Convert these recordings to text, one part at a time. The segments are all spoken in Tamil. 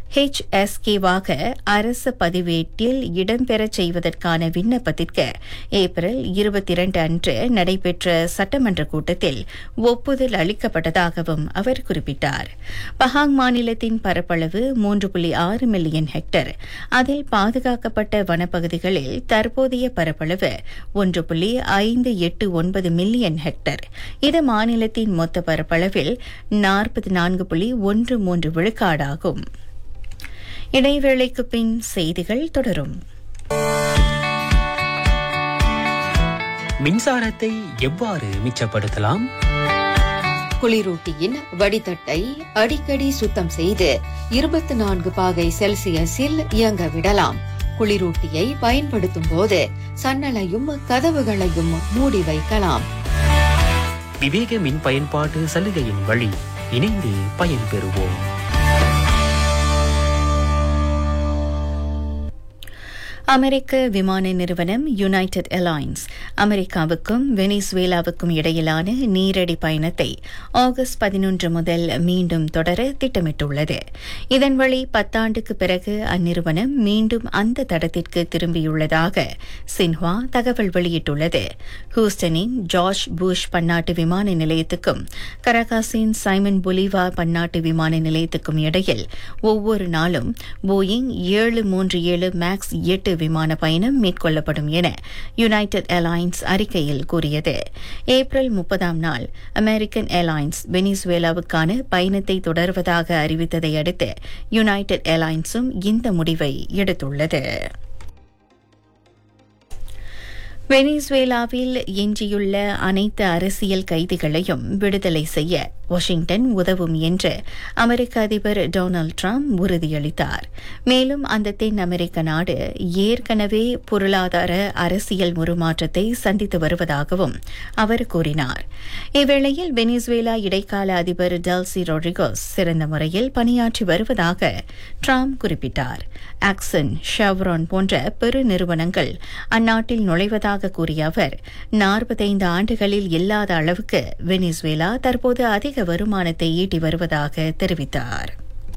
ஹெச்எஸ்கேவாக அரசு பதிவேட்டில் இடம்பெறச் செய்வதற்கான விண்ணப்பத்திற்கு ஏப்ரல் இருபத்தி இரண்டு அன்று நடைபெற்ற சட்டமன்ற கூட்டத்தில் ஒப்புதல் அளிக்கப்பட்டதாகவும் அவர் குறிப்பிட்டார் பஹாங் மாநிலத்தின் பரப்பளவு மூன்று புள்ளி ஆறு மில்லியன் ஹெக்டேர் அதில் பாதுகாக்கப்பட்ட வனப்பகுதிகளில் தற்போதைய பரப்பளவு ஒன்று புள்ளி ஐந்து எட்டு ஒன்பது மில்லியன் ஹெக்டேர் இது மாநிலத்தின் மொத்த பரப்பளவில் நாற்பத்தி நான்கு புள்ளி ஒன்று மூன்று விழுக்காடாகும் இடைவேளைக்கு பின் செய்திகள் தொடரும் மின்சாரத்தை எவ்வாறு மிச்சப்படுத்தலாம் குளிரூட்டியின் வடிதட்டை அடிக்கடி சுத்தம் செய்து இருபத்தி நான்கு பாகை செல்சியஸில் இயங்க விடலாம் குளிரூட்டியை பயன்படுத்தும் போது சன்னலையும் கதவுகளையும் மூடி வைக்கலாம் விவேக மின் பயன்பாட்டு சலுகையின் வழி இணைந்து பயன்பெறுவோம் அமெரிக்க விமான நிறுவனம் யுனைடெட் ஏர்லைன்ஸ் அமெரிக்காவுக்கும் வெனிசுவேலாவுக்கும் இடையிலான நீரடி பயணத்தை ஆகஸ்ட் பதினொன்று முதல் மீண்டும் தொடர திட்டமிட்டுள்ளது இதன் வழி பத்தாண்டுக்கு பிறகு அந்நிறுவனம் மீண்டும் அந்த தடத்திற்கு திரும்பியுள்ளதாக சின்ஹுவா தகவல் வெளியிட்டுள்ளது ஹூஸ்டனின் ஜார்ஜ் புஷ் பன்னாட்டு விமான நிலையத்துக்கும் கரகாசின் சைமன் பொலிவா பன்னாட்டு விமான நிலையத்துக்கும் இடையில் ஒவ்வொரு நாளும் போயிங் ஏழு மூன்று ஏழு மேக்ஸ் எட்டு விமான பயணம் மேற்கொள்ளப்படும் என யுனைடெட் ஏர்லைன்ஸ் அறிக்கையில் கூறியது ஏப்ரல் முப்பதாம் நாள் அமெரிக்கன் ஏர்லைன்ஸ் வெனிசுவேலாவுக்கான பயணத்தை தொடர்வதாக அறிவித்ததை அடுத்து யுனைடெட் ஏர்லைன்ஸும் இந்த முடிவை எடுத்துள்ளது வெனிசுவேலாவில் எஞ்சியுள்ள அனைத்து அரசியல் கைதிகளையும் விடுதலை செய்ய வாஷிங்டன் உதவும் என்று அமெரிக்க அதிபர் டொனால்டு டிரம்ப் உறுதியளித்தார் மேலும் அந்த தென் அமெரிக்க நாடு ஏற்கனவே பொருளாதார அரசியல் உருமாற்றத்தை சந்தித்து வருவதாகவும் அவர் கூறினார் இவ்வேளையில் வெனிசுவேலா இடைக்கால அதிபர் டெல்சி ரொட்ரிகோஸ் சிறந்த முறையில் பணியாற்றி வருவதாக டிரம்ப் குறிப்பிட்டார் ஆக்சன் ஷெவ்ரான் போன்ற பெரு நிறுவனங்கள் அந்நாட்டில் நுழைவதாக கூறிய அவர் நாற்பத்தைந்து ஆண்டுகளில் இல்லாத அளவுக்கு வெனிசுவேலா தற்போது அதிக வருமானத்தை ஈட்டி வருவதாக தெரிவித்தார்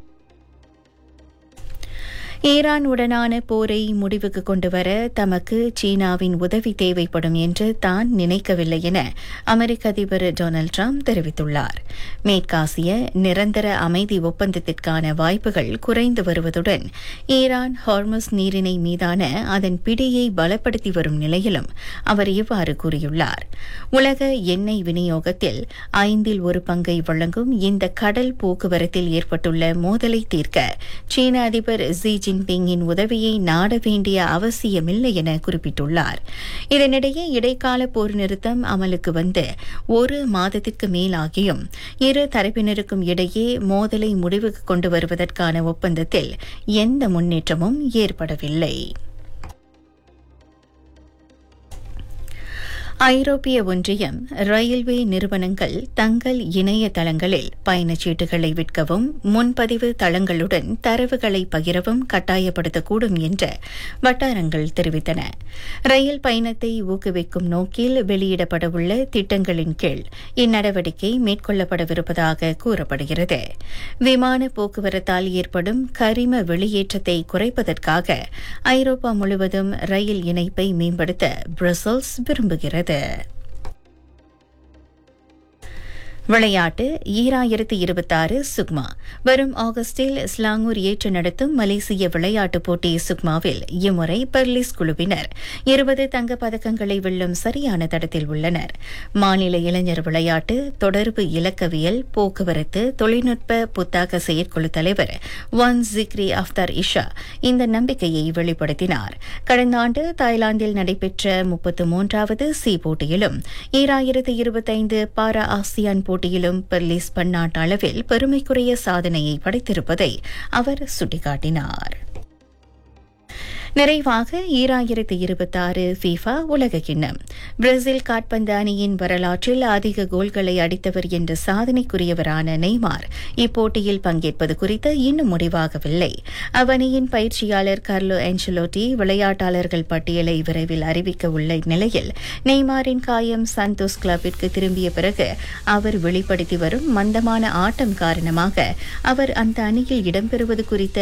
ஈரான் உடனான போரை முடிவுக்கு கொண்டுவர தமக்கு சீனாவின் உதவி தேவைப்படும் என்று தான் நினைக்கவில்லை என அமெரிக்க அதிபர் டொனால்டு டிரம்ப் தெரிவித்துள்ளார் மேற்காசிய நிரந்தர அமைதி ஒப்பந்தத்திற்கான வாய்ப்புகள் குறைந்து வருவதுடன் ஈரான் ஹார்மஸ் நீரிணை மீதான அதன் பிடியை பலப்படுத்தி வரும் நிலையிலும் அவர் இவ்வாறு கூறியுள்ளார் உலக எண்ணெய் விநியோகத்தில் ஐந்தில் ஒரு பங்கை வழங்கும் இந்த கடல் போக்குவரத்தில் ஏற்பட்டுள்ள மோதலை தீர்க்க சீன அதிபர் ஜி ஜின்பிங்கின் உதவியை நாட வேண்டிய அவசியமில்லை என குறிப்பிட்டுள்ளார் இதனிடையே இடைக்கால போர் நிறுத்தம் அமலுக்கு வந்து ஒரு மாதத்திற்கு மேலாகியும் இரு தரப்பினருக்கும் இடையே மோதலை முடிவுக்கு கொண்டு வருவதற்கான ஒப்பந்தத்தில் எந்த முன்னேற்றமும் ஏற்படவில்லை ஐரோப்பிய ஒன்றியம் ரயில்வே நிறுவனங்கள் தங்கள் இணையதளங்களில் பயணச்சீட்டுகளை விற்கவும் முன்பதிவு தளங்களுடன் தரவுகளை பகிரவும் கட்டாயப்படுத்தக்கூடும் என்று வட்டாரங்கள் தெரிவித்தன ரயில் பயணத்தை ஊக்குவிக்கும் நோக்கில் வெளியிடப்படவுள்ள திட்டங்களின் கீழ் இந்நடவடிக்கை மேற்கொள்ளப்படவிருப்பதாக கூறப்படுகிறது விமான போக்குவரத்தால் ஏற்படும் கரிம வெளியேற்றத்தை குறைப்பதற்காக ஐரோப்பா முழுவதும் ரயில் இணைப்பை மேம்படுத்த பிரசல்ஸ் விரும்புகிறது விளையாட்டு ஈராயிரத்து இருபத்தாறு சுக்மா வரும் ஆகஸ்டில் ஸ்லாங்கூர் ஏற்று நடத்தும் மலேசிய விளையாட்டுப் போட்டி சுக்மாவில் இம்முறை பெர்லிஸ் குழுவினர் இருபது தங்கப் பதக்கங்களை வெல்லும் சரியான தடத்தில் உள்ளனர் மாநில இளைஞர் விளையாட்டு தொடர்பு இலக்கவியல் போக்குவரத்து தொழில்நுட்ப புத்தாக்க செயற்குழு தலைவர் ஒன் ஜிக்ரி அஃப்தார் இஷா இந்த நம்பிக்கையை வெளிப்படுத்தினார் கடந்த ஆண்டு தாய்லாந்தில் நடைபெற்ற முப்பத்து மூன்றாவது சி போட்டியிலும் ஈராயிரத்து இருபத்தைந்து பாரா ஆசியான் போட்டியிலும் பெர்லிஸ் பன்னாட்டு அளவில் பெருமைக்குரிய சாதனையை படைத்திருப்பதை அவர் சுட்டிக்காட்டினார் நிறைவாக ஈராயிரத்து இருபத்தாறு ஃபீஃபா உலக கிண்ணம் பிரேசில் காட்பந்து அணியின் வரலாற்றில் அதிக கோல்களை அடித்தவர் என்ற சாதனைக்குரியவரான நெய்மார் இப்போட்டியில் பங்கேற்பது குறித்து இன்னும் முடிவாகவில்லை அவ்வணியின் பயிற்சியாளர் கார்லோ ஆன்சலோட்டி விளையாட்டாளர்கள் பட்டியலை விரைவில் அறிவிக்க உள்ள நிலையில் நெய்மாரின் காயம் சந்தோஷ் கிளப்பிற்கு திரும்பிய பிறகு அவர் வெளிப்படுத்தி வரும் மந்தமான ஆட்டம் காரணமாக அவர் அந்த அணியில் இடம்பெறுவது குறித்த